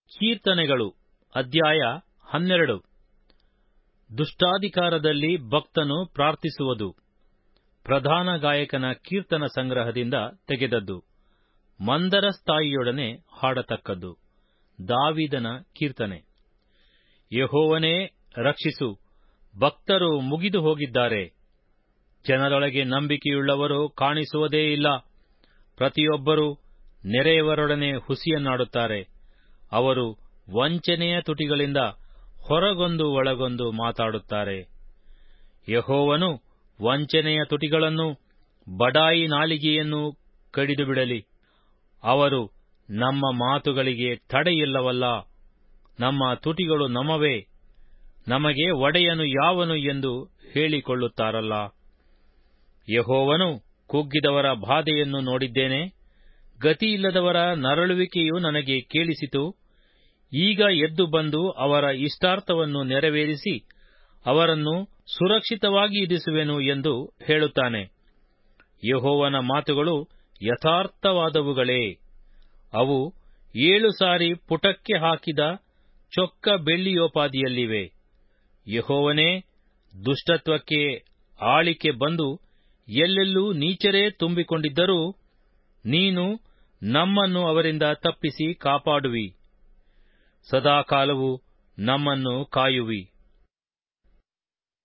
ಕೀರ್ತನೆಗಳು ಅಧ್ಯಾಯ ಹನ್ನೆರಡು ದುಷ್ಟಾಧಿಕಾರದಲ್ಲಿ ಭಕ್ತನು ಪ್ರಾರ್ಥಿಸುವುದು ಪ್ರಧಾನ ಗಾಯಕನ ಕೀರ್ತನ ಸಂಗ್ರಹದಿಂದ ತೆಗೆದದ್ದು ಮಂದರಸ್ಥಾಯಿಯೊಡನೆ ಹಾಡತಕ್ಕದ್ದು ದಾವಿದನ ಕೀರ್ತನೆ ಯಹೋವನೇ ರಕ್ಷಿಸು ಭಕ್ತರು ಮುಗಿದು ಹೋಗಿದ್ದಾರೆ ಜನರೊಳಗೆ ನಂಬಿಕೆಯುಳ್ಳವರು ಕಾಣಿಸುವುದೇ ಇಲ್ಲ ಪ್ರತಿಯೊಬ್ಬರೂ ನೆರೆಯವರೊಡನೆ ಹುಸಿಯನ್ನಾಡುತ್ತಾರೆ ಅವರು ವಂಚನೆಯ ತುಟಿಗಳಿಂದ ಹೊರಗೊಂದು ಒಳಗೊಂದು ಮಾತಾಡುತ್ತಾರೆ ಯಹೋವನು ವಂಚನೆಯ ತುಟಿಗಳನ್ನು ಬಡಾಯಿ ನಾಲಿಗೆಯನ್ನು ಕಡಿದು ಬಿಡಲಿ ಅವರು ನಮ್ಮ ಮಾತುಗಳಿಗೆ ತಡೆಯಿಲ್ಲವಲ್ಲ ನಮ್ಮ ತುಟಿಗಳು ನಮವೇ ನಮಗೆ ಒಡೆಯನು ಯಾವನು ಎಂದು ಹೇಳಿಕೊಳ್ಳುತ್ತಾರಲ್ಲ ಯಹೋವನು ಕುಗ್ಗಿದವರ ಬಾಧೆಯನ್ನು ನೋಡಿದ್ದೇನೆ ಗತಿಯಿಲ್ಲದವರ ನರಳುವಿಕೆಯು ನನಗೆ ಕೇಳಿಸಿತು ಈಗ ಎದ್ದು ಬಂದು ಅವರ ಇಷ್ಟಾರ್ಥವನ್ನು ನೆರವೇರಿಸಿ ಅವರನ್ನು ಸುರಕ್ಷಿತವಾಗಿ ಇರಿಸುವೆನು ಎಂದು ಹೇಳುತ್ತಾನೆ ಯಹೋವನ ಮಾತುಗಳು ಯಥಾರ್ಥವಾದವುಗಳೇ ಅವು ಏಳು ಸಾರಿ ಪುಟಕ್ಕೆ ಹಾಕಿದ ಚೊಕ್ಕ ಬೆಳ್ಳಿಯೋಪಾದಿಯಲ್ಲಿವೆ ಯಹೋವನೇ ದುಷ್ಟತ್ವಕ್ಕೆ ಆಳಿಕೆ ಬಂದು ಎಲ್ಲೆಲ್ಲೂ ನೀಚರೇ ತುಂಬಿಕೊಂಡಿದ್ದರೂ ನೀನು ನಮ್ಮನ್ನು ಅವರಿಂದ ತಪ್ಪಿಸಿ ಕಾಪಾಡುವಿ ಸದಾಕಾಲವು ನಮ್ಮನ್ನು ಕಾಯುವಿ